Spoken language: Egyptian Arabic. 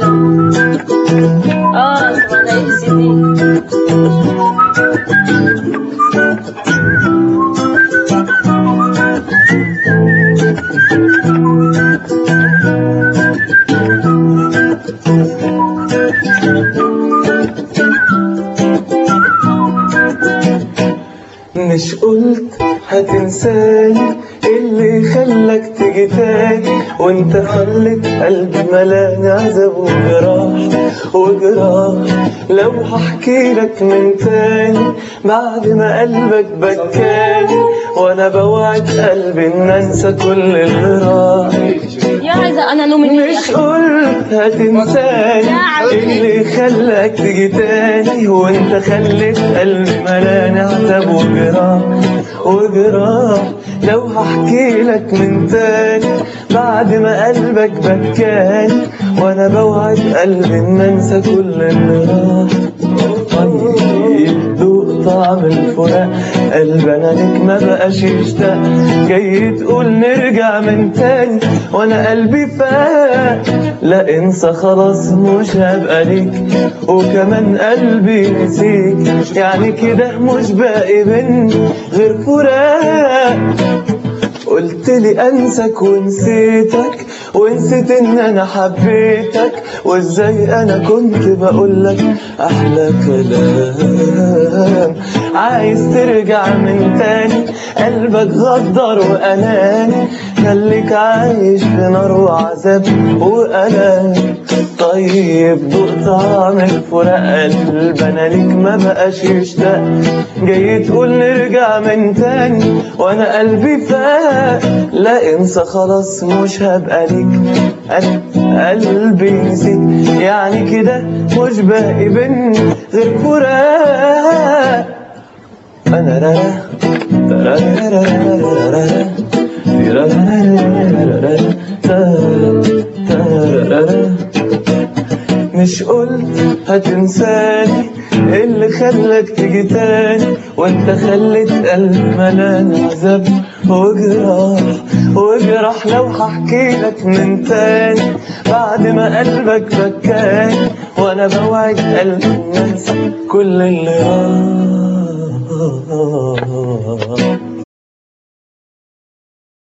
اه طبعا هي في السي دي مش قلت هتنساني اللي خلك تيجي تاني وانت خلت قلبي ملاني عذاب وجراح وجراح لو هحكي لك من تاني بعد ما قلبك بكاني وانا بوعد قلبي ان انسى كل اللي راح يا عايزة انا نومي يا مش اخي قلت هتنساني اللي خلاك تيجي تاني وانت خليت قلبي ملاني عتب وجراح وجراح لو هحكي لك من تاني بعد ما قلبك بكاني وانا بوعد قلبي ان انسى كل اللي راح طيب دوق طعم الفراق قلب انا ليك ما بقاش يشتاق جاي تقول نرجع من تاني وانا قلبي فاق لا انسى خلاص مش هبقى ليك وكمان قلبي نسيك يعني كده مش باقي بينا غير فراق قلت لي انساك ونسيتك ونسيت ان انا حبيتك وازاي انا كنت بقول لك احلى كلام عايز ترجع من تاني قلبك غدر واناني خليك عايش في نار وعذاب والام طيب دوق طعم الفراق قلب انا ليك ما بقاش يشتاق جاي تقول نرجع من تاني وانا قلبي فاق لا انسى خلاص مش هبقى ليك أنا قلبي نسيت يعني كده مش باقي بينا غير فراق انا رارا ترارارارارارارا تيرارارارارارا تارارارا مش قلت هتنساني اللي خلاك تيجي تاني وانت خليت قلبي ملان عذاب وجراح وجراح لو هحكي لك من تاني بعد ما قلبك بكاني وانا بوعد قلبي إن انسى كل اللي راح